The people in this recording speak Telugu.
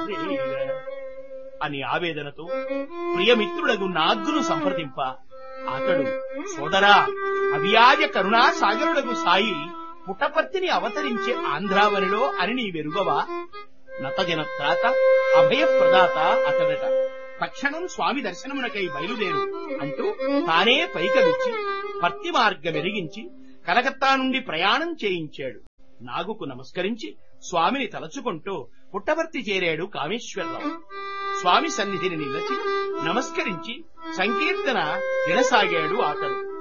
అని ఆవేదనతో ప్రియమిత్రుడగు నాగ్గును సంప్రదింప అతడు సోదరా అవ్యాజ కరుణా సాగరుడగు సాయి పుట్టపర్తిని అవతరించే ఆంధ్రావనిలో అని నీ వెరుగవా నతజన త్రాత అభయప్రదాత అతడట తక్షణం స్వామి దర్శనమునకై బయలుదేరు అంటూ తానే పైకవిచ్చి పర్తి మార్గమెరిగించి కలకత్తా నుండి ప్రయాణం చేయించాడు నాగుకు నమస్కరించి స్వామిని తలచుకుంటూ పుట్టవర్తి చేరాడు కామేశ్వరరావు స్వామి సన్నిధిని నిలచి నమస్కరించి సంకీర్తన వినసాగాడు అతడు